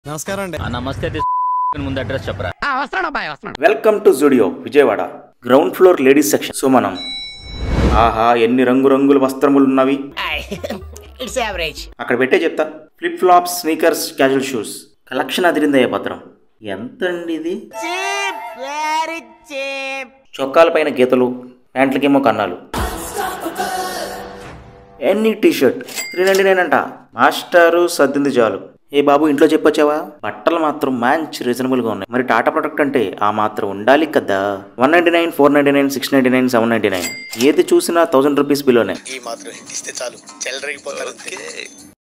నమస్కారం అండి ఆ నమస్తే తీసు- ముందు అడ్రస్ చెప్పరా వస్తున్నాడు అబ్బాయి వస్తున్నాడు welcome to Zudio Vijayawada ground floor ladies section సుమనం ఆహా ఎన్ని రంగురంగుల వస్త్రములు ఉన్నవి ఇట్స్ యావరేజ్ అక్కడ పెట్టే చెప్తా flip flops sneakers casual shoes collection అదిరిందయ్య భద్రం ఎంత అండి ఇది వెరీ చీప్ చొక్కాల పైన గీతలు ప్యాంట్లకేమో కన్నాలు ఎన్ని T shirt three ninety nine అంట మాస్టారు సర్దింది చాలు ఏ బాబు ఇంట్లో చెప్పొచ్చావా బట్టలు మాత్రం మంచి రీజనబుల్ గా ఉన్నాయి మరి టాటా ప్రొడక్ట్ అంటే ఆ మాత్రం ఉండాలి కదా one ninety nine four ninety nine six ninety nine seven ninety nine ఏది చూసినా థౌసండ్ రూపీస్ బిలోనే ఈ మాత్రం హిట్ ఇస్తే చాలు చెల్లరగిపోతారు అంతే